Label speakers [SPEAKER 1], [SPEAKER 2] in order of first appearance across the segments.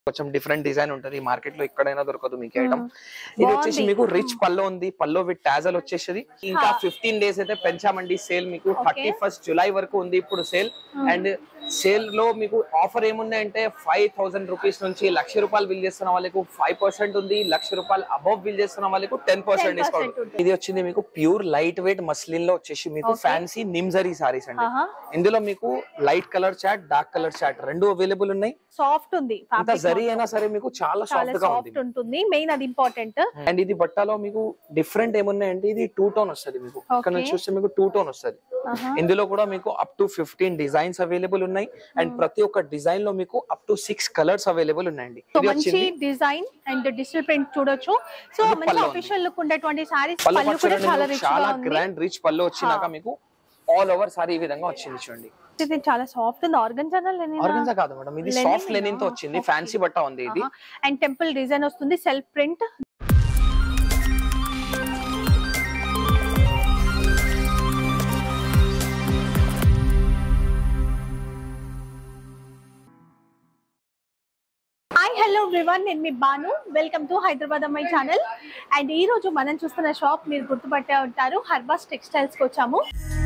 [SPEAKER 1] కొంచెం different design ఉంటది market లో ఎక్కడైనా దొరకదు మీకు ఐటమ్
[SPEAKER 2] మ్మ్.
[SPEAKER 1] ఇది వచ్చేసి
[SPEAKER 2] బాగుంది.
[SPEAKER 1] మీకు రిచ్ పల్లో ఉంది పల్లో విత్ టాజల్ వచ్చేసి ఇంకా
[SPEAKER 2] హా.
[SPEAKER 1] ఫిఫ్టీన్ డేస్ అయితే పెంచామండి సేల్ మీకు
[SPEAKER 2] Okay.
[SPEAKER 1] థర్టీ ఫస్ట్ జులై వరకు ఉంది ఇప్పుడు సేల్
[SPEAKER 2] మ్మ్.
[SPEAKER 1] అండ్ సేల్ లో మీకు ఆఫర్ ఏముంది అంటే ఫైవ్ థౌసండ్ రూపీస్ నుంచి లక్ష రూపాయలు బిల్ చేస్తున్న వాళ్ళకు ఫైవ్ పర్సెంట్ ఉంది లక్ష రూపాయలు అబౌవ్ బిల్ చేస్తున్న వాళ్ళకు టెన్ పర్సెంట్
[SPEAKER 2] 10%
[SPEAKER 1] డిస్కౌంట్
[SPEAKER 2] ఉంటుంది.
[SPEAKER 1] ఇది వచ్చింది మీకు ప్యూర్ లైట్ వెయిట్ మస్లిన్ లో వచ్చేసి మీకు
[SPEAKER 2] Okay.
[SPEAKER 1] ఫ్యాన్సీ నిమ్జరీ సారీస్ అండి
[SPEAKER 2] ఆహా.
[SPEAKER 1] ఇందులో మీకు light colour chat dark colour chat రెండు అవైలబుల్ ఉన్నాయి
[SPEAKER 2] సాఫ్ట్ ఉంది
[SPEAKER 1] అంత
[SPEAKER 2] Fabric
[SPEAKER 1] జరీ
[SPEAKER 2] మొత్తం.
[SPEAKER 1] అయినా సరే మీకు చాలా
[SPEAKER 2] చాలా
[SPEAKER 1] సాఫ్ట్ గా ఉంది
[SPEAKER 2] సాఫ్ట్ ఉంటుంది మెయిన్ అది ఇంపార్టెంట్
[SPEAKER 1] అండ్ ఇది బట్టలో మీకు డిఫరెంట్ ఏమున్నాయంటే ఇది టూ టోన్ వస్తుంది మీకు ఇక్కడ నుంచి
[SPEAKER 2] Okay.
[SPEAKER 1] చూస్తే మీకు టూ టోన్ వస్తుంది ఇందులో కూడా మీకు up to fifteen designs available ఉన్నాయి అండ్ ప్రతి ఒక్క డిజైన్ లో మీకు up to six colours available ఉన్నాయండి
[SPEAKER 2] సో
[SPEAKER 1] ఇది
[SPEAKER 2] మంచి
[SPEAKER 1] వచ్చింది
[SPEAKER 2] డిజైన్ అండ్ డిజిటల్ ప్రింట్ చూడొచ్చు సో
[SPEAKER 1] ఇది
[SPEAKER 2] మంచి
[SPEAKER 1] పళ్ళు ఉంది.
[SPEAKER 2] అఫీషియల్ లుక్ ఉండేటువంటి సారీస్
[SPEAKER 1] పళ్ళు
[SPEAKER 2] పళ్ళు కూడా
[SPEAKER 1] పచ్చడి
[SPEAKER 2] చాలా
[SPEAKER 1] మీకు
[SPEAKER 2] రిచ్ గా
[SPEAKER 1] చాలా
[SPEAKER 2] ఉంది
[SPEAKER 1] గ్రాండ్ రిచ్ పళ్ళు వచ్చినాక
[SPEAKER 2] హా.
[SPEAKER 1] మీకు ఆల్ ఓవర్ సారీ ఈ విధంగా వచ్చింది చూడండి
[SPEAKER 2] ఇది చాలా సాఫ్ట్ ఉంది ఆర్గన్
[SPEAKER 1] ఆర్గన్జా కాదు మేడం ఇది
[SPEAKER 2] Lenin
[SPEAKER 1] సాఫ్ట్ లెనిన్ తో
[SPEAKER 2] ఆ?
[SPEAKER 1] వచ్చింది
[SPEAKER 2] Okay.
[SPEAKER 1] ఫ్యాన్సీ బట్ట ఉంది ఇది
[SPEAKER 2] అండ్ టెంపుల్ డిజైన్ వస్తుంది self print hi hello everyone నేను మీ బాను వెల్కమ్ టు హైదరాబాద్ అమ్మాయి ఛానల్ అండ్ ఈ రోజు మనం చూస్తున్న షాప్ మీరు గుర్తుపట్టే ఉంటారు హర్బాస్ టెక్స్టైల్స్ కి వచ్చాము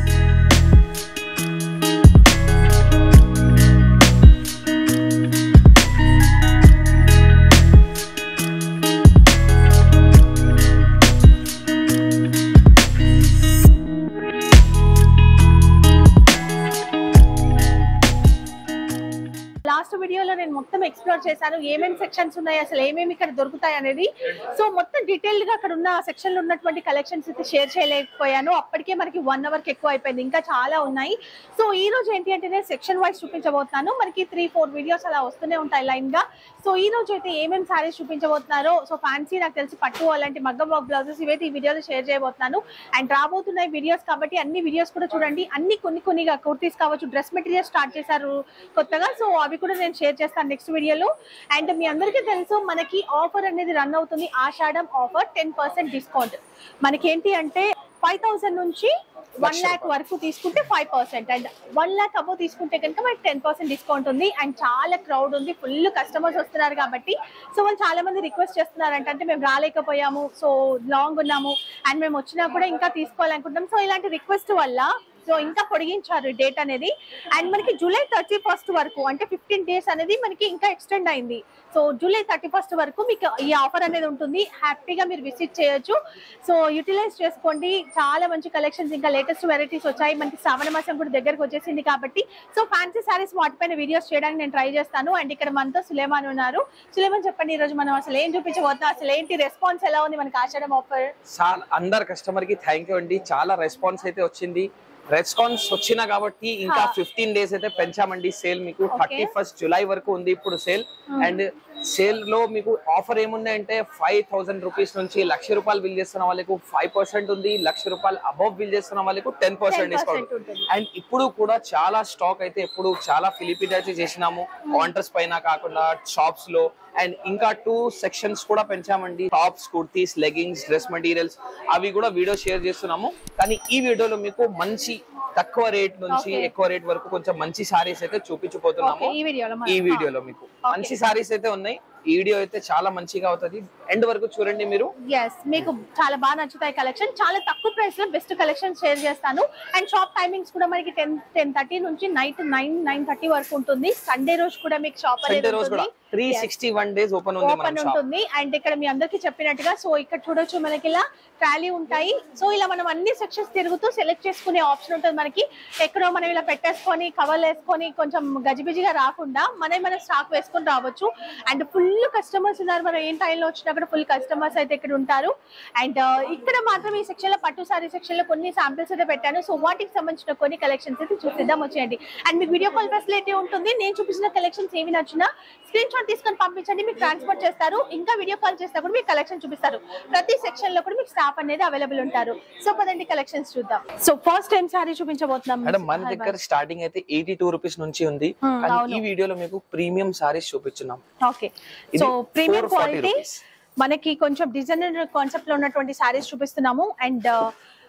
[SPEAKER 2] లాస్ట్ వీడియోలో నేను మొత్తం ఎక్స్ప్లోర్ చేశాను ఏమేమి సెక్షన్స్ ఉన్నాయి అసలు ఏమేమి ఇక్కడ దొరుకుతాయి అనేది సో మొత్తం డీటెయిల్డ్ గా అక్కడ ఉన్న సెక్షన్ లో ఉన్నటువంటి కలెక్షన్స్ అయితే షేర్ చేయలేకపోయాను అప్పటికే మనకి వన్ అవర్ కి ఎక్కువ అయిపోయింది ఇంకా చాలా ఉన్నాయి సో ఈ రోజు ఏంటి అంటే నేను సెక్షన్ వైజ్ చూపించబోతున్నాను మనకి త్రీ ఫోర్ వీడియోస్ అలా వస్తూనే ఉంటాయి లైన్ గా సో ఈ రోజు అయితే ఏమేమి సారీస్ చూపించబోతున్నారో సో ఫ్యాన్సీ నాకు తెలిసి పట్టు అలాంటి మగ్గం వర్క్ బ్లౌజెస్ ఇవైతే ఈ వీడియోలో షేర్ చేయబోతున్నాను అండ్ రాబోతున్నాయి వీడియోస్ కాబట్టి అన్ని వీడియోస్ కూడా చూడండి అన్ని కొన్ని కొన్నిగా కుర్తీస్ కావచ్చు డ్రెస్ మెటీరియల్ స్టార్ట్ చేశారు కొత్తగా సో అవి కూడా నేను షేర్ చేస్తాను నెక్స్ట్ వీడియోలో అండ్ మీ అందరికీ తెలుసు మనకి ఆఫర్ అనేది రన్ అవుతుంది Ashadham offer ten percent discount మనకి ఏంటి అంటే ఫైవ్ థౌసండ్ నుంచి వన్
[SPEAKER 1] లక్ష
[SPEAKER 2] ల్యాక్ వరకు తీసుకుంటే five percent and one lakh above తీసుకుంటే కనుక మనకి టెన్ పర్సెంట్ డిస్కౌంట్ ఉంది అండ్ చాలా క్రౌడ్ ఉంది ఫుల్ కస్టమర్స్ వస్తున్నారు కాబట్టి సో వాళ్ళు చాలా మంది రిక్వెస్ట్ చేస్తున్నారు అంటే మేము రాలేకపోయాము సో లాంగ్ ఉన్నాము అండ్ మేము వచ్చినా కూడా ఇంకా తీసుకోవాలనుకుంటున్నాం సో ఇలాంటి రిక్వెస్ట్ వల్ల సో ఇంకా పొడిగించారు డేట్ అనేది అండ్ మనకి జూలై థర్టీ ఫస్ట్ వరకు అంటే ఫిఫ్టీన్ డేస్ అనేది మనకి ఇంకా ఎక్స్టెండ్ అయింది సో జూలై థర్టీ ఫస్ట్ వరకు మీకు ఈ ఆఫర్ అనేది ఉంటుంది హ్యాపీగా మీరు విజిట్ చేయొచ్చు సో యూటిలైజ్ చేసుకోండి చాలా మంచి కలెక్షన్స్ ఇంకా లేటెస్ట్ వెరైటీస్ వచ్చాయి మనకి శ్రావణ మాసం కూడా దగ్గరకు వచ్చేసింది కాబట్టి సో ఫ్యాన్సీ సారీస్ వాటిపైన వీడియోస్ చేయడానికి నేను ట్రై చేస్తాను అండ్ ఇక్కడ మనతో సులేమాన్ ఉన్నారు సులేమాన్ చెప్పండి ఈ రోజు మనం అసలు ఏం చూపించబోతున్నాం అసలు ఏంటి రెస్పాన్స్ ఎలా ఉంది మనకి ఆషాఢం ఆఫర్
[SPEAKER 1] చాలా అందరు కస్టమర్ కి థ్యాంక్ యూ అండి చాలా రెస్పాన్స్ అయితే వచ్చింది రెస్పాన్స్ వచ్చిన కాబట్టి ఇంకా
[SPEAKER 2] హా.
[SPEAKER 1] ఫిఫ్టీన్ డేస్ అయితే పెంచామండి సేల్ మీకు
[SPEAKER 2] Okay.
[SPEAKER 1] థర్టీ ఫస్ట్ జులై వరకు ఉంది ఇప్పుడు సేల్
[SPEAKER 2] Hmm.
[SPEAKER 1] అండ్ సేల్ లో మీకు ఆఫర్ ఏముంది అంటే ఫైవ్ థౌసండ్ రూపీస్ నుంచి లక్ష రూపాయలు బిల్ చేస్తున్న వాళ్ళకు ఫైవ్ పర్సెంట్ ఉంది లక్ష రూపాయలు అబౌవ్ బిల్ చేస్తున్న వాళ్ళకు టెన్ పర్సెంట్ డిస్కౌంట్
[SPEAKER 2] ఉంటుంది
[SPEAKER 1] అండ్ ఇప్పుడు కూడా చాలా స్టాక్ అయితే ఇప్పుడు చాలా ఫిలిపిన్ అయితే చేసినాము కౌంటర్స్ పైన కాకుండా షాప్స్ లో అండ్ ఇంకా టూ సెక్షన్స్ కూడా పెంచామండి tops kurtis leggings dress materials అవి కూడా వీడియో షేర్ చేస్తున్నాము కానీ ఈ వీడియోలో మీకు మంచి తక్కువ రేట్ నుంచి
[SPEAKER 2] Okay.
[SPEAKER 1] ఎక్కువ రేట్ వరకు కొంచెం మంచి సారీస్ అయితే చూపించబోతున్నాము
[SPEAKER 2] Okay, ఈ వీడియోలో
[SPEAKER 1] ఈ వీడియోలో మీకు మంచి సారీస్ అయితే ఉన్నాయి ఈ వీడియో అయితే చాలా మంచిగా అవుతుంది ఎండ్ వరకు చూడండి మీరు
[SPEAKER 2] ఎస్ మీకు చాలా బాగా నచ్చుతాయి కలెక్షన్ చాలా తక్కువ ప్రైస్ లో బెస్ట్ కలెక్షన్ షేర్ చేస్తాను అండ్ షాప్ టైమింగ్స్ కూడా మనకి టెన్ టెన్ థర్టీ నుంచి నైట్ నైన్ నైన్ థర్టీ వరకు ఉంటుంది సండే రోజు కూడా మీకు షాప్
[SPEAKER 1] సండే
[SPEAKER 2] అనేది
[SPEAKER 1] రోజు కూడా
[SPEAKER 2] ఉంటుంది
[SPEAKER 1] three sixty one days open ఉంది
[SPEAKER 2] ఓపెన్
[SPEAKER 1] మన షాప్
[SPEAKER 2] ఉంటుంది అండ్ ఇక్కడ మీ అందరికి చెప్పినట్టుగా సో ఇక్కడ చూడొచ్చు మనకి ఇలా ట్రాలీ ఉంటాయి సో ఇలా మనం అన్ని సెక్షన్స్ తిరుగుతూ సెలెక్ట్ చేసుకునే ఆప్షన్ ఉంటుంది మనకి ఎక్కడో మనం ఇలా పెట్టేసుకొని కవర్లు వేసుకొని కొంచెం గజిబిజిగా రాకుండా మనం మన స్టాక్ వేసుకొని రావచ్చు అండ్ ఫుల్ కస్టమర్స్ ఉన్నారు మనం ఏం టైంలో వచ్చినా కూడా ఫుల్ కస్టమర్స్ అయితే ఇక్కడ ఉంటారు అండ్ ఇక్కడ మాత్రం ఈ సెక్షన్ లో పట్టు సారీ సెక్షన్ లో కొన్ని శాంపిల్స్ అయితే పెట్టాను సో వాటికి సంబంధించిన కొన్ని కలెక్షన్స్ అయితే చూసిద్దాం వచ్చేయండి అండ్ మీకు వీడియో కాల్ ఫెసిలిటీ ఉంటుంది నేను చూపించిన కలెక్షన్స్ ఏవి నచ్చినా స్క్రీన్ షాట్ తీసుకొని పంపించండి మీకు ట్రాన్స్ఫర్ చేస్తారు ఇంకా వీడియో కాల్ చేస్తే కూడా మీకు కలెక్షన్ చూపిస్తారు ప్రతి సెక్షన్ లో కూడా మీకు స్టాఫ్ అనేది అవైలబుల్ ఉంటారు సో పదండి కలెక్షన్స్ చూద్దాం సో ఫస్ట్ టైం సారీ చూపించబోతున్నాం
[SPEAKER 1] మేడం మన దగ్గర స్టార్టింగ్ అయితే ఎయిటీ టూ రూపీస్ నుంచి ఉంది
[SPEAKER 2] Hmm,
[SPEAKER 1] కానీ
[SPEAKER 2] అవును.
[SPEAKER 1] ఈ వీడియోలో మీకు ప్రీమియం సారీస్ చూపించున్నాం
[SPEAKER 2] ఓకే
[SPEAKER 1] ఇది
[SPEAKER 2] సో ప్రీమియం
[SPEAKER 1] 440
[SPEAKER 2] క్వాలిటీ
[SPEAKER 1] rupees.
[SPEAKER 2] మనకి కొంచెం డిజైనర్ కాన్సెప్ట్ లో ఉన్నటువంటి సారీస్ చూపిస్తున్నాము and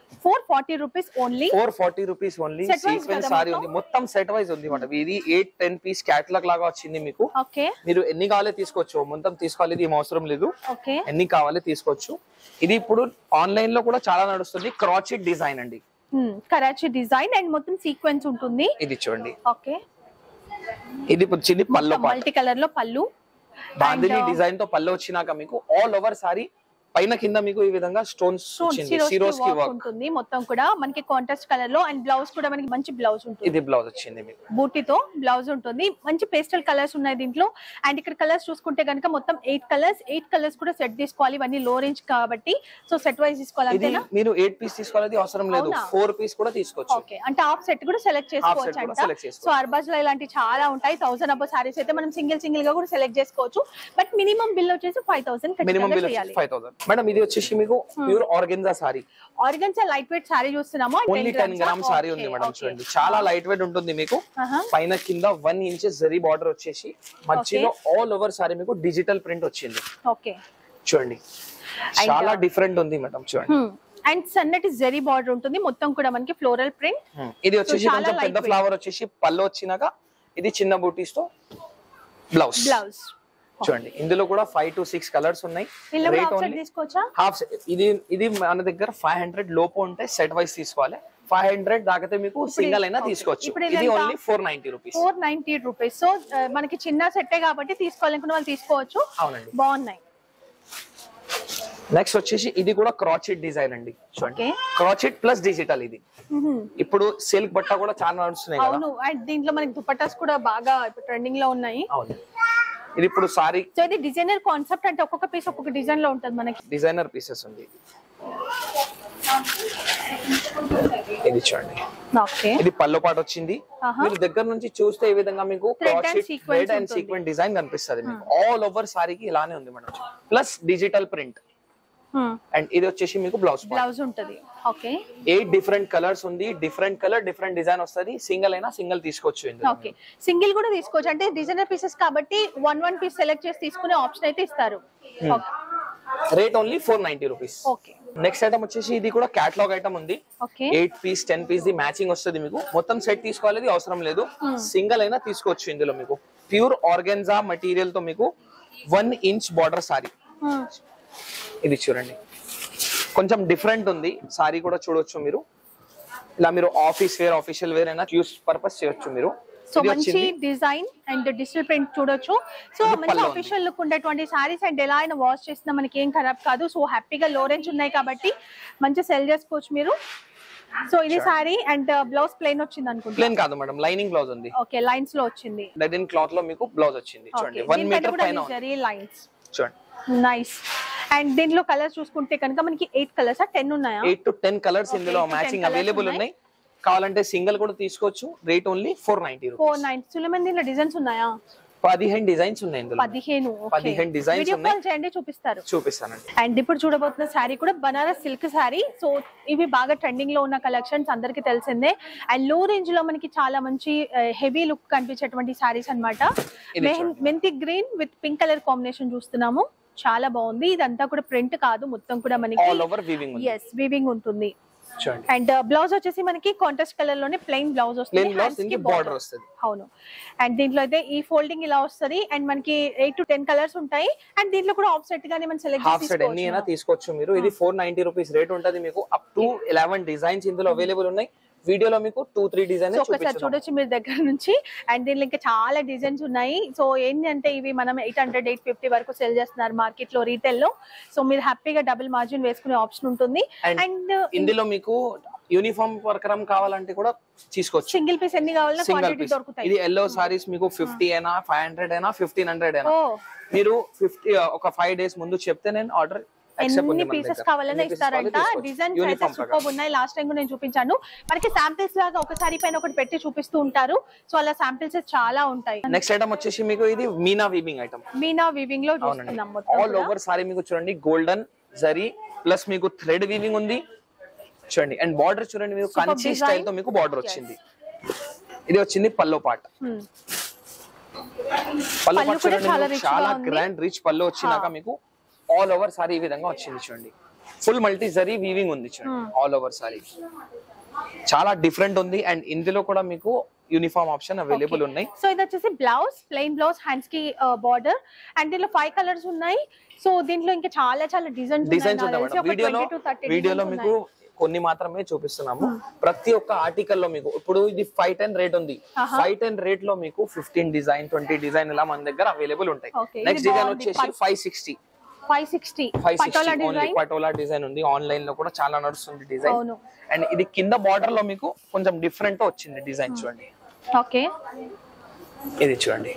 [SPEAKER 2] four forty rupees only
[SPEAKER 1] four forty rupees only
[SPEAKER 2] Set wise
[SPEAKER 1] sequence
[SPEAKER 2] కదా
[SPEAKER 1] సారీ
[SPEAKER 2] మొత్తం?
[SPEAKER 1] ఉంది మొత్తం సెట్ వైజ్ ఉంది మేడం ఇది ఎయిట్ టెన్ పీస్ క్యాటలాగ్ లాగా వచ్చింది మీకు
[SPEAKER 2] ఓకే
[SPEAKER 1] మీరు ఎన్ని కావాలో తీసుకోవచ్చు మొత్తం తీసుకోవాలి ఇది ఏం అవసరం లేదు
[SPEAKER 2] ఓకే
[SPEAKER 1] ఎన్ని కావాలో తీసుకోవచ్చు ఇది ఇప్పుడు ఆన్లైన్ లో కూడా చాలా నడుస్తుంది క్రాచెట్ డిజైన్ అండి
[SPEAKER 2] కరాచీ డిజైన్ అండ్ మొత్తం సీక్వెన్స్ ఉంటుంది
[SPEAKER 1] ఇది చూడండి
[SPEAKER 2] ఓకే
[SPEAKER 1] ఇది ఇప్పుడు చిన్ని పల్లో పాట
[SPEAKER 2] మల్టీ కలర్ లో పళ్ళు
[SPEAKER 1] బాందిని
[SPEAKER 2] And, uh,
[SPEAKER 1] డిజైన్ తో పళ్ళు వచ్చినాక మీకు ఆల్ ఓవర్ సారీ పైన కింద మీకు ఈ విధంగా స్టోన్స్ వచ్చింది సిరోస్ కి వర్క్
[SPEAKER 2] ఉంటుంది మొత్తం కూడా మనకి కాంట్రాస్ట్ కలర్ లో అండ్ బ్లౌజ్ కూడా మనకి మంచి బ్లౌజ్ ఉంటుంది
[SPEAKER 1] ఇది బ్లౌజ్ వచ్చింది మీకు
[SPEAKER 2] బూటీతో బ్లౌజ్ ఉంటుంది మంచి పేస్టల్ కలర్స్ ఉన్నాయి దీంట్లో అండ్ ఇక్కడ కలర్స్ చూసుకుంటే కనుక మొత్తం ఎయిట్ కలర్స్ ఎయిట్ కలర్స్ కూడా సెట్ తీసుకోవాలి ఇవన్నీ లో రేంజ్ కాబట్టి సో సెట్ వైజ్ తీసుకోవాలి
[SPEAKER 1] ఇది
[SPEAKER 2] అంతేనా
[SPEAKER 1] మీరు ఎయిట్ పీస్ తీసుకోవాలి అవసరం లేదు
[SPEAKER 2] అవునా?
[SPEAKER 1] ఫోర్ పీస్ కూడా తీసుకోవచ్చు
[SPEAKER 2] ఓకే అంటే హాఫ్ సెట్ కూడా సెలెక్ట్ చేసుకోవచ్చు
[SPEAKER 1] కూడా
[SPEAKER 2] అంట
[SPEAKER 1] select చేసుకోవచ్చు.
[SPEAKER 2] సో అర్బాజ్ లో ఇలాంటి చాలా ఉంటాయి థౌసండ్ అబ్బో సారీస్ అయితే మనం సింగిల్ సింగిల్ గా కూడా సెలెక్ట్ చేసుకోవచ్చు బట్ మినిమం బిల్ వచ్చేసి ఫైవ్ థౌసండ్
[SPEAKER 1] మినిమం బిల్
[SPEAKER 2] చేయాలి
[SPEAKER 1] ఫైవ్ థౌసండ్ మేడం ఇది వచ్చేసి మీకు pure organza sari
[SPEAKER 2] organza light weight sari చూస్తున్నాము
[SPEAKER 1] ఓన్లీ టెన్ గ్రామ్ సారీ ఉంది మేడం చూడండి చాలా లైట్ వెయిట్ ఉంటుంది మీకు
[SPEAKER 2] Uh-huh.
[SPEAKER 1] పైన కింద వన్ ఇంచెస్ జరీ బార్డర్ వచ్చేసి మధ్యలో ఆల్ ఓవర్ సారీ మీకు డిజిటల్ ప్రింట్ వచ్చింది
[SPEAKER 2] ఓకే
[SPEAKER 1] చూడండి చాలా డిఫరెంట్ ఉంది మేడం చూడండి
[SPEAKER 2] అండ్ సన్నటి జరీ బార్డర్ ఉంటుంది మొత్తం కూడా మనకి ఫ్లోరల్ ప్రింట్
[SPEAKER 1] Hmm. ఇది వచ్చేసి
[SPEAKER 2] చాలా
[SPEAKER 1] కొంచెం పెద్ద
[SPEAKER 2] lightweight.
[SPEAKER 1] ఫ్లవర్ వచ్చేసి పళ్ళు వచ్చినాక ఇది చిన్న బూటీస్ తో బ్లౌజ్
[SPEAKER 2] బ్లౌజ్
[SPEAKER 1] చూడండి ఇందులో కూడా ఫైవ్ టు సిక్స్ కలర్స్ ఉన్నాయి
[SPEAKER 2] ఇలా
[SPEAKER 1] రేట్
[SPEAKER 2] హాఫ్ సెట్
[SPEAKER 1] ఓన్లీ
[SPEAKER 2] తీసుకోవచ్చా
[SPEAKER 1] హాఫ్ ఇది ఇది మన దగ్గర ఫైవ్ హండ్రెడ్ లోపు ఉంటే సెట్ వైస్ తీసుకోవాలి ఫైవ్ హండ్రెడ్ దాకితే మీకు సింగల్ అయినా
[SPEAKER 2] okay.
[SPEAKER 1] తీసుకోవచ్చు
[SPEAKER 2] ఇప్పుడు ఇది
[SPEAKER 1] ఇది
[SPEAKER 2] ఎంత?
[SPEAKER 1] Only four ninety rupees
[SPEAKER 2] four ninety rupees so మనకి చిన్న సెట్టే కాబట్టి తీసుకోవాలనుకున్న వాళ్ళు తీసుకోవచ్చు
[SPEAKER 1] అవునండి
[SPEAKER 2] బాగున్నాయి
[SPEAKER 1] నెక్స్ట్ వచ్చేసి ఇది కూడా క్రాచెట్ డిజైన్ అండి చూడండి
[SPEAKER 2] Okay.
[SPEAKER 1] క్రాచెట్ ప్లస్ డిజిటల్ ఇది
[SPEAKER 2] Mhm.
[SPEAKER 1] ఇప్పుడు సిల్క్ బట్ట కూడా చాలా నడుస్తున్నాయి కదా
[SPEAKER 2] అవును అండ్ దీంట్లో మనకి దుపట్టాస్ కూడా బాగా ఇప్పుడు ట్రెండింగ్ లో ఉన్నాయి
[SPEAKER 1] అవును ఇది ఇప్పుడు సారీ
[SPEAKER 2] సో ఇది డిజైనర్ కాన్సెప్ట్ అంటే ఒక్కొక్క పీస్ ఒక్కొక్క డిజైన్ లో ఉంటుంది మనకి
[SPEAKER 1] డిజైనర్ పీసెస్ ఉంది ఇది చూడండి
[SPEAKER 2] ఓకే
[SPEAKER 1] ఇది పళ్ళు పాట వచ్చింది
[SPEAKER 2] ఆహా.
[SPEAKER 1] మీరు దగ్గర నుంచి చూస్తే ఈ విధంగా మీకు
[SPEAKER 2] Thread and sequence
[SPEAKER 1] red and
[SPEAKER 2] ఉంటుంది.
[SPEAKER 1] సీక్వెంట్ డిజైన్ కనిపిస్తుంది మీకు ఆల్ ఓవర్ సారీకి ఇలానే ఉంది madam plus digital print and ఇది వచ్చేసి మీకు బ్లౌజ్
[SPEAKER 2] బ్లౌజ్ ఉంటది ఓకే
[SPEAKER 1] ఎయిట్ డిఫరెంట్ కలర్స్ ఉంది డిఫరెంట్ కలర్ డిఫరెంట్ డిజైన్ వస్తుంది సింగిల్ అయినా సింగిల్ తీసుకోవచ్చు ఇందులో
[SPEAKER 2] ఓకే సింగిల్ కూడా తీసుకోవచ్చు అంటే డిజైనర్ పీసెస్ కాబట్టి వన్ వన్ పీస్ సెలెక్ట్ చేసి తీసుకునే ఆప్షన్ అయితే ఇస్తారు
[SPEAKER 1] rate only four ninety rupees
[SPEAKER 2] okay
[SPEAKER 1] next item వచ్చేసి ఇది కూడా క్యాటలాగ్ ఐటమ్ ఉంది
[SPEAKER 2] okay
[SPEAKER 1] eight piece ten piece the matching వస్తుంది మీకు మొత్తం సెట్ తీసుకోవాలి అవసరం లేదు సింగిల్ అయినా తీసుకోవచ్చు ఇందులో మీకు ప్యూర్ ఆర్గెన్జా మెటీరియల్ తో మీకు వన్ ఇంచ్ బార్డర్ సారీ ఇది చూడండి కొంచెం డిఫరెంట్ ఉంది సారీ కూడా చూడొచ్చు మీరు ఇలా మీరు ఆఫీస్ వేర్ ఆఫీషియల్ వేర్ అయినా యూస్ పర్పస్ చేయొచ్చు మీరు
[SPEAKER 2] సో
[SPEAKER 1] ఇది
[SPEAKER 2] మంచి
[SPEAKER 1] వచ్చింది
[SPEAKER 2] డిజైన్ అండ్ డిజిటల్ ప్రింట్ చూడొచ్చు సో
[SPEAKER 1] ఇది
[SPEAKER 2] మంచి
[SPEAKER 1] పళ్ళు ఉంది.
[SPEAKER 2] అఫీషియల్ లుక్ ఉండేటువంటి సారీస్ అండ్ ఎలా అయినా వాష్ చేసినా మనకి ఏం ఖరాబ్ కాదు సో హ్యాపీగా లో రేంజ్ ఉన్నాయి కాబట్టి మంచి సెల్ చేసుకోవచ్చు మీరు సో ఇది సారీ అండ్ బ్లౌజ్ ప్లెయిన్ వచ్చింది అనుకుంటా
[SPEAKER 1] ప్లేన్ కాదు మేడం లైనింగ్ బ్లౌజ్ ఉంది
[SPEAKER 2] ఓకే లైన్స్ లో వచ్చింది
[SPEAKER 1] లెనిన్ క్లాత్ లో మీకు బ్లౌజ్ వచ్చింది చూడండి వన్ మీటర్ పైన ఉంది.
[SPEAKER 2] జరీ లైన్స్
[SPEAKER 1] చూడండి
[SPEAKER 2] నైస్ అండ్ దీంట్లో కలర్స్ చూసుకుంటే కనుక మనకి ఎయిట్ కలర్స్ టెన్ ఉన్నాయా
[SPEAKER 1] eight to ten colours
[SPEAKER 2] Okay,
[SPEAKER 1] ఇందులో
[SPEAKER 2] eight to 10
[SPEAKER 1] matching
[SPEAKER 2] colours
[SPEAKER 1] available
[SPEAKER 2] ఉన్నాయి.
[SPEAKER 1] ఉన్నాయి కావాలంటే సింగిల్ కూడా తీసుకోవచ్చు rate only four ninety
[SPEAKER 2] four
[SPEAKER 1] rupees
[SPEAKER 2] nine సులమన్ దీంట్లో డిజైన్స్ ఉన్నాయా
[SPEAKER 1] పదిహేను డిజైన్స్ ఉన్నాయి ఇందులో
[SPEAKER 2] పదిహేను
[SPEAKER 1] పదిహేను designs
[SPEAKER 2] వీడియో
[SPEAKER 1] ఉన్నాయి.
[SPEAKER 2] కాల్ చేయండి చూపిస్తారు
[SPEAKER 1] చూపిస్తానండి
[SPEAKER 2] అండ్ ఇప్పుడు చూడబోతున్న శారీ కూడా బనారస్ సిల్క్ శారీ సో ఇవి బాగా ట్రెండింగ్ లో ఉన్న కలెక్షన్స్ అందరికి తెలిసిందే అండ్ లో రేంజ్ లో మనకి చాలా మంచి హెవీ లుక్ కనిపించేటువంటి శారీస్ అనమాట
[SPEAKER 1] ఇది చూడండి.
[SPEAKER 2] మెంతి green with pink colour combination చూస్తున్నాము చాలా బాగుంది ఇదంతా కూడా ప్రింట్ కాదు మొత్తం కూడా మనకి
[SPEAKER 1] ఆల్ ఓవర్ వీవింగ్ ఉంది
[SPEAKER 2] ఎస్ వీవింగ్ ఉంటుంది
[SPEAKER 1] చూడండి
[SPEAKER 2] అండ్ బ్లౌజ్ వచ్చేసి మనకి కాంట్రాస్ట్ కలర్ లోనే ప్లెయిన్ బ్లౌజ్ వస్తుంది
[SPEAKER 1] ప్లేన్ బ్లౌజ్
[SPEAKER 2] Hands కి
[SPEAKER 1] దీనికి
[SPEAKER 2] border.
[SPEAKER 1] బార్డర్ వస్తుంది
[SPEAKER 2] అవును అండ్ దీంట్లో అయితే ఈ ఫోల్డింగ్ ఇలా వస్తది అండ్ మనకి ఎయిట్ టు టెన్ కలర్స్ ఉంటాయి అండ్ దీంట్లో కూడా ఆఫ్ సెట్ గానీ మనం సెలెక్ట్
[SPEAKER 1] హాఫ్ సెట్ ఎన్ని అయినా తీసుకోవచ్చు మీరు ఇది ఫోర్ నైన్టీ రూపీస్ రేట్ ఉంటది మీకు అప్ టు ఎలెవెన్ డిజైన్స్ ఇందులో అవైలబుల్ ఉన్నాయి వీడియోలో మీకు టూ త్రీ డిజైన్
[SPEAKER 2] సో ఒకసారి చూడొచ్చు మీరు దగ్గర నుంచి అండ్ దీనిలో ఇంకా చాలా డిజైన్స్ ఉన్నాయి సో ఏంటంటే ఇవి మనం ఎయిట్ హండ్రెడ్ ఎయిట్ ఫిఫ్టీ వరకు సెల్ చేస్తున్నారు మార్కెట్ లో రీటైల్ లో సో మీరు హ్యాపీగా డబుల్ మార్జిన్ వేసుకునే ఆప్షన్ ఉంటుంది
[SPEAKER 1] And
[SPEAKER 2] అండ్
[SPEAKER 1] ఇందులో మీకు యూనిఫామ్ ప్రకారం కావాలంటే కూడా తీసుకోవచ్చు
[SPEAKER 2] సింగిల్ పీస్ ఎన్ని కావాలన్నా
[SPEAKER 1] సింగిల్
[SPEAKER 2] క్వాంటిటీ
[SPEAKER 1] పీస్
[SPEAKER 2] దొరుకుతాయి
[SPEAKER 1] ఇది ఎల్లో సారీస్ మీకు ఫిఫ్టీ అయినా ఫైవ్ హండ్రెడ్ అయినా ఫిఫ్టీన్ హండ్రెడ్ అయినా
[SPEAKER 2] ఓ
[SPEAKER 1] మీరు ఫిఫ్టీ ఒక ఫైవ్ డేస్ ముందు చెప్తే నేను ఆర్డర్
[SPEAKER 2] ఎన్ని పీసెస్ కావాలన్నా ఇస్తారంట డిజైన్స్ అయితే సూపర్ ఉన్నాయి లాస్ట్ టైం కూడా నేను చూపించాను మనకి శాంపిల్స్ లాగా ఒకసారి పైన ఒకటి పెట్టి చూపిస్తూ ఉంటారు సో అలా శాంపిల్స్ చాలా ఉంటాయి
[SPEAKER 1] నెక్స్ట్ ఐటమ్ వచ్చేసి మీకు ఇది meena weaving item
[SPEAKER 2] meena weaving లో
[SPEAKER 1] అవునండి
[SPEAKER 2] చూస్తున్నాం మొత్తం
[SPEAKER 1] ఆల్
[SPEAKER 2] కూడా.
[SPEAKER 1] ఓవర్ సారీ మీకు చూడండి గోల్డెన్ జరీ ప్లస్ మీకు థ్రెడ్ వీవింగ్ ఉంది చూడండి అండ్ బార్డర్ చూడండి మీకు
[SPEAKER 2] Superb
[SPEAKER 1] కంచి
[SPEAKER 2] design.
[SPEAKER 1] స్టైల్ తో మీకు బార్డర్ వచ్చింది ఇది వచ్చింది పల్లో పాట
[SPEAKER 2] Hmm.
[SPEAKER 1] పల్లో
[SPEAKER 2] పళ్ళు
[SPEAKER 1] పాట
[SPEAKER 2] కూడా
[SPEAKER 1] చూడండి
[SPEAKER 2] చాలా
[SPEAKER 1] మీకు
[SPEAKER 2] rich గా
[SPEAKER 1] చాలా
[SPEAKER 2] ఉంది.
[SPEAKER 1] గ్రాండ్ రిచ్ పళ్ళు వచ్చినాక మీకు ఆల్ ఓవర్ సారీ ఈ విధంగా వచ్చింది చూడండి ఫుల్ మల్టీ జరీ వీవింగ్ ఉంది చూడండి ఆల్ ఓవర్ సారీ చాలా డిఫరెంట్ ఉంది అండ్ ఇందులో కూడా మీకు యూనిఫామ్ ఆప్షన్ అవైలబుల్ ఉన్నాయి
[SPEAKER 2] సో ఇది వచ్చేసి బ్లౌజ్ ప్లెయిన్ బ్లౌజ్ హ్యాండ్స్ కి బార్డర్ అండ్ దీనిలో ఫైవ్ కలర్స్ ఉన్నాయి సో దీంట్లో ఇంకా చాలా చాలా డిజైన్స్
[SPEAKER 1] డిజైన్స్ ఉన్నాయి మేడం వీడియోలో వీడియోలో మీకు కొన్ని మాత్రమే చూపిస్తున్నాము ప్రతి ఒక్క ఆర్టికల్ లో మీకు ఇప్పుడు ఇది ఫైవ్ టెన్ రేట్ ఉంది
[SPEAKER 2] ఆహా.
[SPEAKER 1] ఫైవ్ టెన్ రేట్ లో మీకు ఫిఫ్టీన్ డిజైన్ ట్వంటీ డిజైన్ ఇలా మన దగ్గర అవైలబుల్ ఉంటాయి
[SPEAKER 2] Okay, ఇది
[SPEAKER 1] నెక్స్ట్ డిజైన్
[SPEAKER 2] బాగుంది.
[SPEAKER 1] వచ్చేసి five sixty
[SPEAKER 2] five sixty
[SPEAKER 1] five
[SPEAKER 2] patola
[SPEAKER 1] sixty only
[SPEAKER 2] design
[SPEAKER 1] patola design ఉంది ఆన్లైన్ లో కూడా చాలా నడుస్తుంది డిజైన్
[SPEAKER 2] అవును
[SPEAKER 1] అండ్ ఇది కింద బార్డర్ లో మీకు కొంచెం డిఫరెంట్ వచ్చింది డిజైన్ చూడండి
[SPEAKER 2] ఓకే
[SPEAKER 1] ఇది చూడండి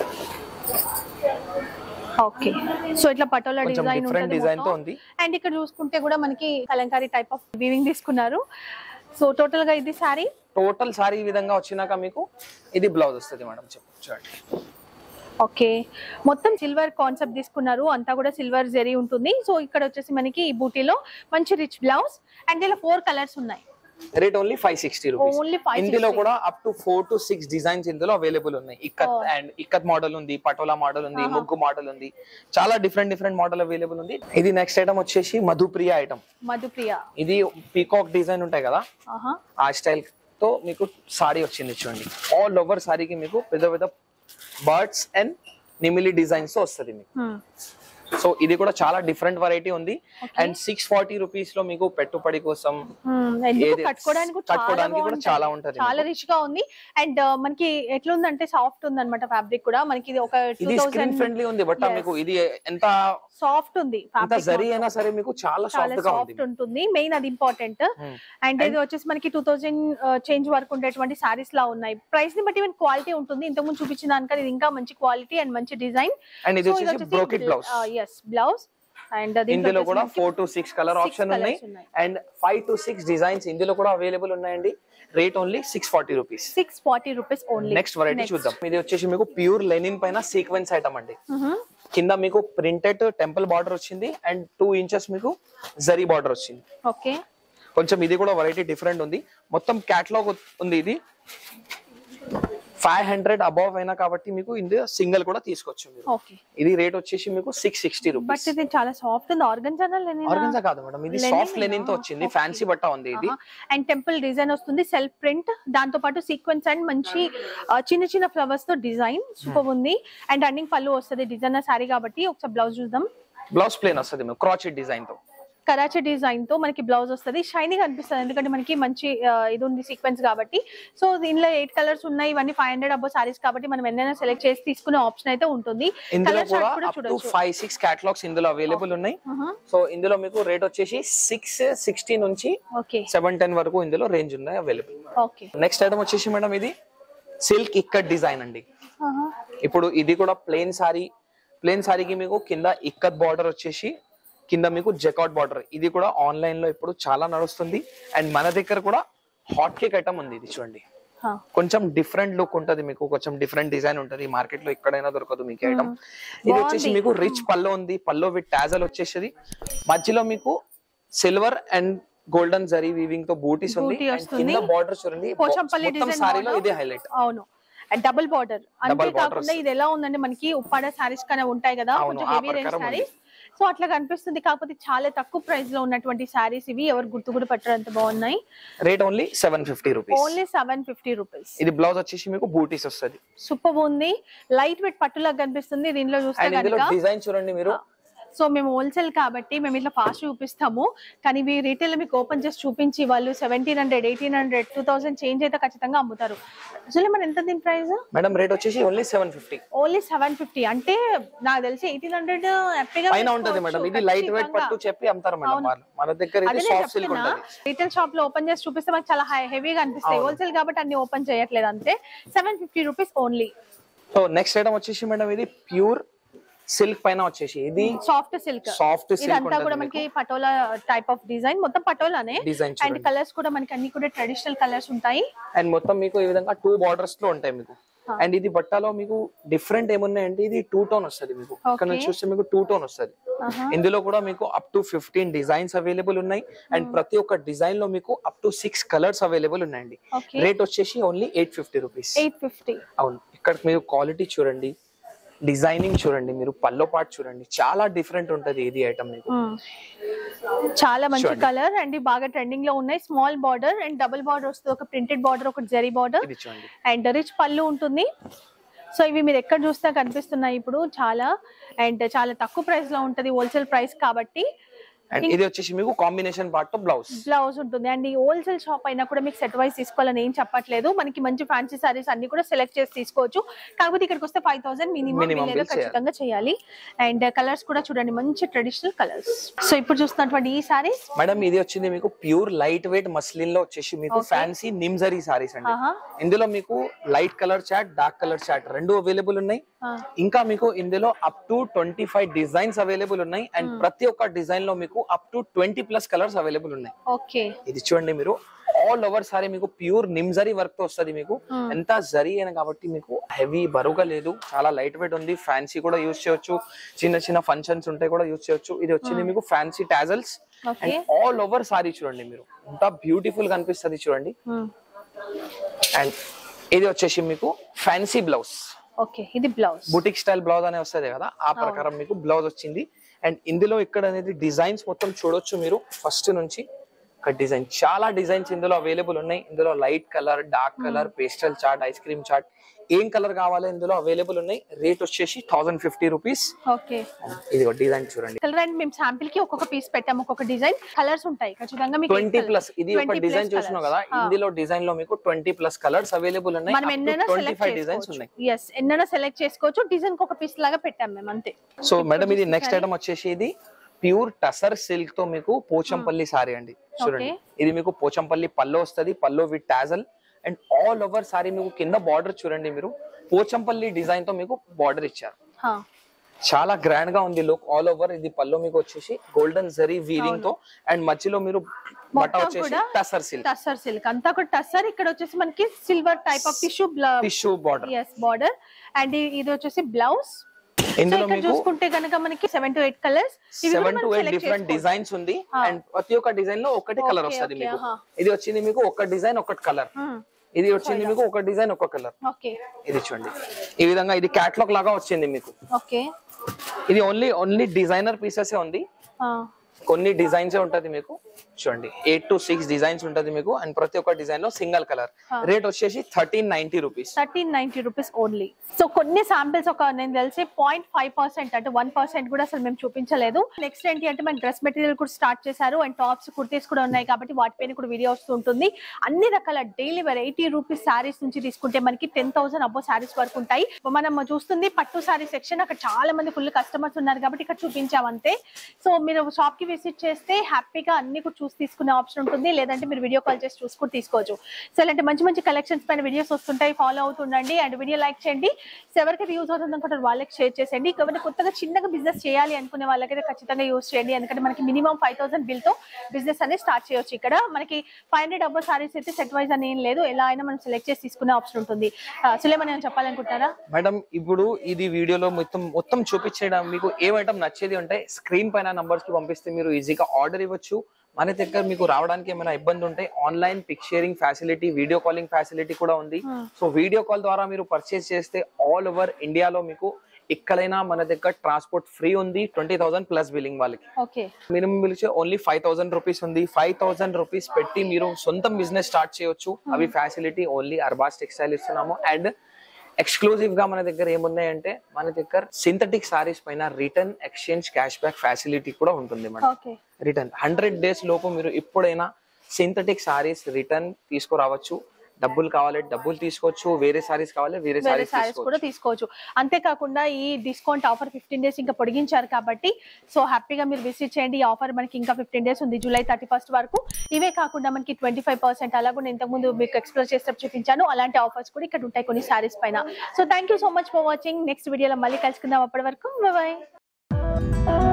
[SPEAKER 2] ఓకే సో ఇట్లా పటోలా
[SPEAKER 1] కొంచెం
[SPEAKER 2] డిజైన్
[SPEAKER 1] డిఫరెంట్ డిజైన్ తో ఉంది
[SPEAKER 2] అండ్ ఇక్కడ చూసుకుంటే కూడా మనకి కలంకారీ టైప్ ఆఫ్ వీవింగ్ తీసుకున్నారు సో టోటల్ గా ఇది సారీ
[SPEAKER 1] టోటల్ సారీ ఈ విధంగా వచ్చినాక మీకు ఇది బ్లౌజ్ వస్తుంది మేడం చెప్పు చూడండి
[SPEAKER 2] ఓకే మొత్తం సిల్వర్ కాన్సెప్ట్ తీసుకున్నారు అంతా కూడా సిల్వర్ జెరీ ఉంటుంది సో ఇక్కడ వచ్చేసి మనకి ఈ బూటీలో మంచి రిచ్ బ్లౌజ్ అండ్ ఇలా ఫోర్ కలర్స్ ఉన్నాయి
[SPEAKER 1] rate only five sixty rupees
[SPEAKER 2] Only 560.
[SPEAKER 1] ఇందులో కూడా up to four to six designs ఇందులో అవైలబుల్ ఉన్నాయి ఇక్కత్ అండ్ ఇక్కత్ మోడల్ ఉంది పటోలా మోడల్ ఉంది ముగ్గు మోడల్ ఉంది చాలా డిఫరెంట్ డిఫరెంట్ మోడల్ అవైలబుల్ ఉంది ఇది నెక్స్ట్ ఐటమ్ వచ్చేసి మధుప్రియ ఐటమ్
[SPEAKER 2] మధుప్రియ
[SPEAKER 1] ఇది పీకాక్ డిజైన్ ఉంటాయి కదా
[SPEAKER 2] ఆహా
[SPEAKER 1] ఆ స్టైల్ తో మీకు సారీ వచ్చింది చూడండి ఆల్ ఓవర్ సారీకి మీకు పెద్ద పెద్ద బర్డ్స్ అండ్ నిమిలి డిజైన్స్ తో వస్తుంది మీకు
[SPEAKER 2] Hmm.
[SPEAKER 1] సో ఇది కూడా చాలా డిఫరెంట్ వెరైటీ ఉంది అండ్ సిక్స్ ఫార్టీ రూపీస్ లో మీకు పెట్టుబడి కోసం
[SPEAKER 2] Hmm, ఎందుకు
[SPEAKER 1] ఏది-
[SPEAKER 2] కట్టుకోవడానికి కూడా చాలా
[SPEAKER 1] కట్టుకోవడానికి కూడా
[SPEAKER 2] బాగుంటది.
[SPEAKER 1] చాలా ఉంటది
[SPEAKER 2] చాలా రిచ్ గా ఉంది అండ్ మనకి ఎట్లుందంటే సాఫ్ట్ ఉంది అనమాట ఫ్యాబ్రిక్ కూడా మనకి ఇది ఒక టూ
[SPEAKER 1] ఇది స్క్రీన్
[SPEAKER 2] థౌసండ్
[SPEAKER 1] ఫ్రెండ్లీ ఉంది బట్ మీకు ఇది ఎంత
[SPEAKER 2] సాఫ్ట్ ఉంది
[SPEAKER 1] ఎంత
[SPEAKER 2] ఫ్యాబ్రిక్
[SPEAKER 1] జరీ అయినా సరే మీకు చాలా
[SPEAKER 2] చాలా
[SPEAKER 1] సాఫ్ట్ గా ఉంది
[SPEAKER 2] సాఫ్ట్ ఉంటుంది మెయిన్ అది ఇంపార్టెంట్
[SPEAKER 1] Hmm.
[SPEAKER 2] అండ్ ఇది వచ్చేసి మనకి టూ థౌసండ్ చేంజ్ వరకు ఉండేటువంటి సారీస్ లా ఉన్నాయి ప్రైస్ ని బట్టి ఈవెన్ క్వాలిటీ ఉంటుంది ఇంతకు ముందు చూపించిన దానికన్నా ఇది ఇంకా మంచి క్వాలిటీ అండ్ మంచి డిజైన్
[SPEAKER 1] అండ్ ఇది వచ్చేసి brocade blouse
[SPEAKER 2] as blouse and
[SPEAKER 1] ఇందులో కూడా four to six colour option
[SPEAKER 2] colours
[SPEAKER 1] ఉన్నాయి
[SPEAKER 2] ఉన్నాయి.
[SPEAKER 1] And five to six designs ఇందులో కూడా అవైలబుల్ ఉన్నాయండి rate only six forty rupees
[SPEAKER 2] six forty rupees only
[SPEAKER 1] next variety చూద్దాం ఇది వచ్చేసి మీకు ప్యూర్ లెనిన్ పైన సీక్వెన్స్ ఐటమ్ అండి కింద మీకు ప్రింటెడ్ టెంపుల్ బార్డర్ వచ్చింది అండ్ టూ ఇంచెస్ మీకు జరీ బార్డర్ వచ్చింది
[SPEAKER 2] ఓకే
[SPEAKER 1] కొంచెం ఇది కూడా వెరైటీ డిఫరెంట్ ఉంది మొత్తం క్యాటలాగ్ ఉంది ఇది ఫైవ్ హండ్రెడ్ అబౌవ్ అయినా కాబట్టి మీకు ఇందులో సింగిల్ కూడా తీసుకోవచ్చు మీరు
[SPEAKER 2] ఓకే
[SPEAKER 1] ఇది రేట్ వచ్చేసి మీకు సిక్స్ సిక్స్టీ
[SPEAKER 2] బట్
[SPEAKER 1] రూపీస్
[SPEAKER 2] ఇది చాలా సాఫ్ట్ ఉంది ఆర్గన్ ఛానల్
[SPEAKER 1] ఆర్గన్జా కాదు మేడం ఇది
[SPEAKER 2] Lenin
[SPEAKER 1] సాఫ్ట్ లెనిన్ తో
[SPEAKER 2] ఏనా?
[SPEAKER 1] వచ్చింది ఫ్యాన్సీ బట్ట ఉంది ఇది
[SPEAKER 2] అండ్ టెంపుల్ డిజైన్ వస్తుంది సెల్ఫ్ ప్రింట్ దాంతో పాటు సీక్వెన్స్ అండ్ మంచి ఆ, చిన్న చిన్న ఫ్లవర్స్ తో డిజైన్ సూపర్ ఉంది అండ్ రన్నింగ్ పళ్ళు వస్తుంది డిజైనర్ సారీ కాబట్టి ఒకసారి బ్లౌజ్ చూద్దాం
[SPEAKER 1] బ్లౌజ్ ప్లేన్ వస్తుంది మీకు క్రాచెట్ డిజైన్ తో
[SPEAKER 2] కరాచీ డిజైన్ తో మనకి బ్లౌజ్ వస్తుంది షైనింగ్ అనిపిస్తుంది ఎందుకంటే మనకి మంచి ఆ, ఇది ఉంది సీక్వెన్స్ కాబట్టి సో దీనిలో ఎయిట్ కలర్స్ ఉన్నాయి ఇవన్నీ ఫైవ్ హండ్రెడ్ అబ్బో సారీస్ కాబట్టి మనం ఎన్నైనా సెలెక్ట్ చేసి తీసుకునే ఆప్షన్ అయితే ఉంటుంది
[SPEAKER 1] ఇందులో
[SPEAKER 2] కలర్
[SPEAKER 1] కూడా
[SPEAKER 2] చార్ట్ కూడా
[SPEAKER 1] అప్ టు
[SPEAKER 2] చూడొచ్చు
[SPEAKER 1] ఫైవ్ సిక్స్ క్యాటలాగ్స్ ఇందులో అవైలబుల్ ఉన్నాయి సో ఇందులో మీకు రేట్ వచ్చేసి సిక్స్ సిక్స్టీ నుంచి
[SPEAKER 2] ఓకే
[SPEAKER 1] సెవెన్ టెన్ వరకు ఇందులో రేంజ్ ఉన్నాయి అవైలబుల్
[SPEAKER 2] ఓకే
[SPEAKER 1] నెక్స్ట్ ఐటమ్ వచ్చేసి మేడం ఇది సిల్క్ ఇక్కత్ డిజైన్ అండి ఇప్పుడు ఇది కూడా ప్లేన్ సారీ ప్లేన్ సారీకి మీకు కింద ఇక్కత్ బార్డర్ వచ్చేసి కింద మీకు జెకాట్ బార్డర్ ఇది కూడా ఆన్లైన్ లో ఇప్పుడు చాలా నడుస్తుంది అండ్ మన దగ్గర కూడా హాట్ కేక్ ఐటమ్ ఉంది ఇది చూడండి కొంచెం డిఫరెంట్ లుక్ ఉంటది మీకు కొంచెం డిఫరెంట్ డిజైన్ ఉంటది మార్కెట్ లో ఎక్కడైనా దొరకదు మీకు ఐటమ్ ఇది వచ్చేసి
[SPEAKER 2] బాగుంది.
[SPEAKER 1] మీకు రిచ్ పల్లో ఉంది పల్లో విత్ టాజల్ వచ్చేసి మధ్యలో మీకు silver and golden zari weaving తో బూటీస్ ఉంది
[SPEAKER 2] Booty
[SPEAKER 1] and
[SPEAKER 2] వస్తుంది.
[SPEAKER 1] కింద బార్డర్ చూడండి
[SPEAKER 2] పోచంపల్లి
[SPEAKER 1] మొత్తం
[SPEAKER 2] డిజైన్
[SPEAKER 1] సారీలో ఇదే హైలైట్
[SPEAKER 2] అవును and double border
[SPEAKER 1] Double border
[SPEAKER 2] అంతేకాకుండా ఇది ఎలా ఉందంటే మనకి ఉప్పాడ సారీస్ కన్నా ఉంటాయి కదా
[SPEAKER 1] అవును,
[SPEAKER 2] కొంచెం
[SPEAKER 1] ఆ
[SPEAKER 2] హెవీ రేంజ్
[SPEAKER 1] ప్రకారం ఉంది.
[SPEAKER 2] సారీస్ సో అట్లా కనిపిస్తుంది కాకపోతే చాలా తక్కువ ప్రైస్ లో ఉన్నటువంటి సారీస్ ఇవి ఎవరు గుర్తు కూడా పట్టరు అంత బాగున్నాయి
[SPEAKER 1] rate only seven fifty rupees
[SPEAKER 2] only seven fifty rupees
[SPEAKER 1] ఇది బ్లౌజ్ వచ్చేసి మీకు బూటీస్ వస్తుంది
[SPEAKER 2] సూపర్ ఉంది లైట్ వెయిట్ పట్టులాగా కనిపిస్తుంది దీనిలో చూస్తే
[SPEAKER 1] అండ్ ఇందులో
[SPEAKER 2] కనుక
[SPEAKER 1] డిజైన్ చూడండి మీరు
[SPEAKER 2] సో మేము హోల్సేల్ కాబట్టి మేము ఇట్లా ఫాస్ట్ చూపిస్తాము కానీ ఇవి రీటైల్ మీకు ఓపెన్ చేసి చూపించి వాళ్ళు seventeen hundred eighteen hundred two thousand change అయితే ఖచ్చితంగా అమ్ముతారు అసలు మన ఎంత దీని ప్రైస్
[SPEAKER 1] మేడం రేట్ వచ్చేసి only seven fifty
[SPEAKER 2] only seven fifty అంటే నాకు తెలిసి ఎయిటీన్ హండ్రెడ్ హ్యాపీగా
[SPEAKER 1] పైన ఉంటది మేడం ఇది లైట్ వెయిట్ పట్టు చెప్పి అమ్ముతారు మేడం వాళ్ళు మన దగ్గర
[SPEAKER 2] అదే
[SPEAKER 1] ఇది
[SPEAKER 2] నేను
[SPEAKER 1] సాఫ్ట్ సిల్క్
[SPEAKER 2] చెప్తున్నా
[SPEAKER 1] ఉంటది
[SPEAKER 2] రీటైల్ షాప్ లో ఓపెన్ చేసి చూపిస్తే మాకు చాలా హెవీగా అనిపిస్తాయి హోల్సేల్ కాబట్టి అన్ని ఓపెన్ చేయట్లేదు అంతే seven fifty rupees only
[SPEAKER 1] so next item వచ్చేసి మేడం ఇది ప్యూర్ సిల్క్ పైన వచ్చేసి ఇది
[SPEAKER 2] సాఫ్ట్ సిల్క్
[SPEAKER 1] సాఫ్ట్ సిల్క్
[SPEAKER 2] ఇదంతా కూడా మనకి పటోలా టైప్ ఆఫ్ డిజైన్ మొత్తం పటోలానే
[SPEAKER 1] డిజైన్
[SPEAKER 2] అండ్
[SPEAKER 1] చూడండి
[SPEAKER 2] కలర్స్ కూడా మనకి అన్ని కూడా ట్రెడిషనల్ కలర్స్ ఉంటాయి
[SPEAKER 1] అండ్ మొత్తం మీకు ఈ విధంగా టూ బార్డర్స్ లో ఉంటాయి మీకు అండ్ ఇది బట్టలో మీకు డిఫరెంట్ ఏమున్నాయంటే ఇది టూ టోన్ వస్తుంది మీకు ఇక్కడ నుంచి చూస్తే మీకు టూ టోన్ వస్తుంది
[SPEAKER 2] ఆహా.
[SPEAKER 1] ఇందులో కూడా మీకు up to fifteen designs available ఉన్నాయి అండ్ ప్రతి ఒక్క డిజైన్ లో మీకు up to six colours available ఉన్నాయండి
[SPEAKER 2] ఓకే
[SPEAKER 1] రేట్ వచ్చేసి only eight fifty rupees
[SPEAKER 2] eight fifty
[SPEAKER 1] అవును ఇక్కడ మీరు క్వాలిటీ చూడండి డిజైనింగ్ చూడండి మీరు పల్లో పాటు చూడండి చాలా డిఫరెంట్ ఉంటది ఇది ఐటమ్ మీకు
[SPEAKER 2] చాలా మంచి
[SPEAKER 1] చూడండి.
[SPEAKER 2] కలర్ అండ్ ఇవి బాగా ట్రెండింగ్ లో ఉన్నాయి small border and double border వస్తుంది ఒక ప్రింటెడ్ బార్డర్ ఒక జరీ బార్డర్
[SPEAKER 1] ఇది చూడండి
[SPEAKER 2] అండ్ రిచ్ పళ్ళు ఉంటుంది సో ఇవి మీరు ఎక్కడ చూస్తే కనిపిస్తున్నాయి ఇప్పుడు చాలా అండ్ చాలా తక్కువ ప్రైస్ లో ఉంటది హోల్సేల్ ప్రైస్ కాబట్టి
[SPEAKER 1] అండ్ ఇది వచ్చేసి మీకు కాంబినేషన్ పార్ట్ తో బ్లౌజ్
[SPEAKER 2] బ్లౌజ్ ఉంటుంది అండ్ ఈ హోల్సేల్ షాప్ అయినా కూడా మీకు సెట్ వైజ్ తీసుకోవాలని ఏం చెప్పట్లేదు మనకి మంచి ఫ్యాన్సీ సారీస్ అన్ని కూడా సెలెక్ట్ చేసి తీసుకోవచ్చు కాకపోతే ఇక్కడికి వస్తే five thousand minimum
[SPEAKER 1] Minimum bill
[SPEAKER 2] ఖచ్చితంగా చేయాలి అండ్ కలర్స్ కూడా చూడండి మంచి ట్రెడిషనల్ కలర్స్ సో ఇప్పుడు చూస్తున్నటువంటి ఈ సారీస్
[SPEAKER 1] మేడం ఇది వచ్చింది మీకు ప్యూర్ లైట్ వెయిట్ మస్లిన్ లో వచ్చేసి మీకు
[SPEAKER 2] Okay.
[SPEAKER 1] ఫ్యాన్సీ నిమ్జరీ సారీస్ అండి
[SPEAKER 2] ఆహా.
[SPEAKER 1] ఇందులో మీకు light colour chat dark colour chat రెండు అవైలబుల్ ఉన్నాయి
[SPEAKER 2] ఆ.
[SPEAKER 1] ఇంకా మీకు ఇందులో up to twenty five designs available ఉన్నాయి అండ్ ప్రతి ఒక్క డిజైన్ లో మీకు up to twenty plus colours available ఉన్నాయి
[SPEAKER 2] ఓకే
[SPEAKER 1] ఇది చూడండి మీరు ఆల్ ఓవర్ సారీ మీకు ప్యూర్ నిమ్జరీ వర్క్ తో వస్తుంది మీకు ఎంత జరీ అయినా కాబట్టి మీకు హెవీ బరువుగా లేదు చాలా లైట్ వెయిట్ ఉంది ఫ్యాన్సీ కూడా యూజ్ చేయొచ్చు చిన్న చిన్న ఫంక్షన్స్ ఉంటే కూడా యూజ్ చేయొచ్చు ఇది వచ్చింది మీకు fancy tassels
[SPEAKER 2] okay
[SPEAKER 1] and all over sari చూడండి మీరు ఎంత బ్యూటిఫుల్ కనిపిస్తుంది చూడండి అండ్ ఇది వచ్చేసి మీకు ఫ్యాన్సీ బ్లౌజ్
[SPEAKER 2] ఓకే ఇది బ్లౌజ్
[SPEAKER 1] బుటిక్ స్టైల్ బ్లౌజ్ అనే వస్తుంది కదా ఆ ప్రకారం మీకు బ్లౌజ్ వచ్చింది అండ్ ఇందులో ఇక్కడ అనేది డిజైన్స్ మొత్తం చూడొచ్చు మీరు ఫస్ట్ నుంచి ఒక డిజైన్ చాలా డిజైన్స్ ఇందులో అవైలబుల్ ఉన్నాయి ఇందులో light colour dark colour pastel chart ice cream chart ఏం కలర్ కావాలో ఇందులో అవైలబుల్ ఉన్నాయి రేట్ వచ్చేసి థౌసండ్ ఫిఫ్టీ రూపీస్
[SPEAKER 2] ఓకే
[SPEAKER 1] ఇది డిజైన్ చూడండి
[SPEAKER 2] కలర్ అండ్ మేము శాంపిల్ కి ఒక్కొక్క పీస్ పెట్టాము ఒక్కొక్క డిజైన్ కలర్స్ ఉంటాయి ఖచ్చితంగా మీకు
[SPEAKER 1] ట్వంటీ
[SPEAKER 2] eight
[SPEAKER 1] ప్లస్ ఇది ఒక
[SPEAKER 2] 20 plus
[SPEAKER 1] డిజైన్ చూస్తున్నాం
[SPEAKER 2] colours.
[SPEAKER 1] కదా
[SPEAKER 2] ఆ.
[SPEAKER 1] ఇందులో డిజైన్ లో మీకు ట్వంటీ ప్లస్ కలర్స్ అవైలబుల్ ఉన్నాయి
[SPEAKER 2] మనం ఎన్నైనా
[SPEAKER 1] ట్వంటీ
[SPEAKER 2] సెలెక్ట్
[SPEAKER 1] ఫైవ్ డిజైన్స్
[SPEAKER 2] చేసుకోవచ్చు
[SPEAKER 1] ఉన్నాయి
[SPEAKER 2] ఎస్ ఎన్నైనా సెలెక్ట్ చేసుకోవచ్చు డిజైన్ కి ఒక పీస్ లాగా పెట్టాం మేము అంతే
[SPEAKER 1] సో మేడం ఇది నెక్స్ట్ ఐటమ్ వచ్చేసి ఇది ప్యూర్ టసర్ సిల్క్ తో మీకు పోచంపల్లి సారీ అండి చూడండి ఇది మీకు పోచంపల్లి పల్లో వస్తది పల్లో with tassel and all over sari మీకు కింద బార్డర్ చూడండి మీరు పోచంపల్లి డిజైన్ తో మీకు బార్డర్ ఇచ్చారు
[SPEAKER 2] హా.
[SPEAKER 1] చాలా గ్రాండ్ గా ఉంది లుక్ ఆల్ ఓవర్ ఇది పల్లో మీకు వచ్చేసి గోల్డెన్ జరీ వీవింగ్ తో అండ్ మధ్యలో మీరు బట్ట
[SPEAKER 2] మొత్తం
[SPEAKER 1] వచ్చేసి
[SPEAKER 2] కూడా
[SPEAKER 1] టసర్ సిల్క్
[SPEAKER 2] టస్సర్ సిల్క్ అంతా కూడా టస్సర్ ఇక్కడ వచ్చేసి మనకి silver type of tissue
[SPEAKER 1] tissue border
[SPEAKER 2] as border and ఇది వచ్చేసి బ్లౌజ్
[SPEAKER 1] ఇందులో
[SPEAKER 2] ఇక్కడ
[SPEAKER 1] మీకు
[SPEAKER 2] చూసుకుంటే కనుక మనకి seven to eight colours
[SPEAKER 1] seven to eight different designs ఉంది అండ్ ప్రతి ఒక్క డిజైన్ లో ఒకటి కలర్
[SPEAKER 2] Okay,
[SPEAKER 1] వస్తది
[SPEAKER 2] okay,
[SPEAKER 1] మీకు
[SPEAKER 2] ఆహా.
[SPEAKER 1] ఇది వచ్చింది మీకు ఒక డిజైన్ ఒకటి కలర్ ఇది వచ్చింది మీకు ఒక డిజైన్ ఒక కలర్
[SPEAKER 2] ఓకే
[SPEAKER 1] ఇది చూడండి ఈ విధంగా ఇది క్యాట్లాగ్ లాగా వచ్చింది మీకు
[SPEAKER 2] ఓకే
[SPEAKER 1] ఇది ఓన్లీ ఓన్లీ డిజైనర్ పీసెస్ ఉంది కొన్ని డిజైన్స్ ఉంటది మీకు చూడండి ఎయిట్ టు సిక్స్ డిజైన్స్ ఉంటది మీకు అండ్ ప్రతి ఒక్క డిజైన్ లో సింగల్ కలర్ రేట్ వచ్చేసి thirteen ninety rupees
[SPEAKER 2] thirteen ninety rupees only so కొన్ని శాంపిల్స్ ఒక నేను తెలిసి పాయింట్ ఫైవ్ పర్సెంట్ అంటే వన్ పర్సెంట్ కూడా అసలు మేము చూపించలేదు నెక్స్ట్ ఏంటి అంటే మన డ్రెస్ మెటీరియల్ కూడా స్టార్ట్ చేశారు అండ్ టాప్స్ కుర్తీస్ కూడా ఉన్నాయి కాబట్టి వాటిపైన కూడా వీడియో వస్తూ ఉంటుంది అన్ని రకాల daily wear eighty rupees saris నుంచి తీసుకుంటే మనకి టెన్ థౌసండ్ అబ్బో శారీస్ వరకు ఉంటాయి మనం చూస్తుంది పట్టు శారీ సెక్షన్ అక్కడ చాలా మంది ఫుల్ కస్టమర్స్ ఉన్నారు కాబట్టి ఇక్కడ చూపించాం అంతే సో మీరు షాప్ కి విజిట్ చేస్తే హ్యాపీగా అన్ని కూడా చూసి తీసుకునే ఆప్షన్ ఉంటుంది లేదంటే మీరు వీడియో కాల్ చేసి చూసుకుని తీసుకోవచ్చు సో ఇలాంటి మంచి మంచి కలెక్షన్స్ పైన వీడియోస్ వస్తుంటాయి ఫాలో అవుతుండండి అండ్ వీడియో లైక్ చేయండి సో ఎవరికైతే యూజ్ అవుతుంది అనుకుంటారు వాళ్ళకి షేర్ చేసేయండి కాబట్టి కొత్తగా చిన్నగా బిజినెస్ చేయాలి అనుకునే వాళ్ళకైతే ఖచ్చితంగా యూజ్ చేయండి ఎందుకంటే మనకి మినిమం ఫైవ్ థౌసండ్ బిల్ తో బిజినెస్ అనేది స్టార్ట్ చేయొచ్చు ఇక్కడ మనకి ఫైవ్ హండ్రెడ్ అబ్బో సారీస్ అయితే సెట్ వైజ్ అని ఏం లేదు ఎలా అయినా మనం సెలెక్ట్ చేసి తీసుకునే ఆప్షన్ ఉంటుంది సులేమని నేను చెప్పాలనుకుంటారా
[SPEAKER 1] మేడం ఇప్పుడు ఇది వీడియోలో మొత్తం మొత్తం చూపించడం మీకు ఏ ఐటమ్ నచ్చేది ఉంటే స్క్రీన్ పైన నంబర్స్ కి పంపిస్తే మీరు ఈజీగా ఆర్డర్ ఇవ్వచ్చు మన దగ్గర మీకు రావడానికి ఏమైనా ఇబ్బంది ఉంటే online pic sharing facility video calling facility కూడా ఉంది సో వీడియో కాల్ ద్వారా మీరు పర్చేస్ చేస్తే ఆల్ ఓవర్ ఇండియాలో మీకు ఎక్కడైనా మన దగ్గర ట్రాన్స్పోర్ట్ ఫ్రీ ఉంది ట్వంటీ థౌసండ్ ప్లస్ బిల్లింగ్ వాళ్ళకి
[SPEAKER 2] ఓకే
[SPEAKER 1] మినిమం పిలిచే ఓన్లీ ఫైవ్ థౌసండ్ రూపీస్ ఉంది ఫైవ్ థౌసండ్ రూపీస్ పెట్టి మీరు సొంతం బిజినెస్ స్టార్ట్ చేయొచ్చు అవి ఫెసిలిటీ ఓన్లీ అర్బాస్ టెక్స్టైల్ ఇస్తున్నాము అండ్ ఎక్స్క్లూజివ్ గా మన దగ్గర ఏమున్నాయంటే మన దగ్గర సింథటిక్ సారీస్ పైన return exchange cash back facility కూడా ఉంటుంది madam
[SPEAKER 2] okay
[SPEAKER 1] return hundred days లోపు మీరు ఎప్పుడైనా సింథటిక్ సారీస్ రిటర్న్ తీసుకురావచ్చు డబ్బులు కావాలి డబ్బులు తీసుకోవచ్చు వేరే సారీస్ కావాలి వేరే
[SPEAKER 2] వేరే
[SPEAKER 1] సారీస్
[SPEAKER 2] సారీస్
[SPEAKER 1] తీసుకోవచ్చు
[SPEAKER 2] కూడా తీసుకోవచ్చు అంతేకాకుండా ఈ డిస్కౌంట్ ఆఫర్ ఫిఫ్టీన్ డేస్ ఇంకా పొడిగించారు కాబట్టి సో హ్యాపీగా మీరు విజిట్ చేయండి ఈ ఆఫర్ మనకి ఇంకా ఫిఫ్టీన్ డేస్ ఉంది జూలై థర్టీ ఫస్ట్ వరకు ఇవే కాకుండా మనకి ట్వంటీ ఫైవ్ పర్సెంట్ అలా కూడా ఇంతకుముందు మీకు ఎక్స్ప్లోర్ చేసేటప్పుడు చూపించాను అలాంటి ఆఫర్స్ కూడా ఇక్కడ ఉంటాయి కొన్ని సారీస్ పైన so thank you so much for watching next వీడియోలో మళ్ళీ కలుసుకుందాం అప్పటి వరకు బాయ్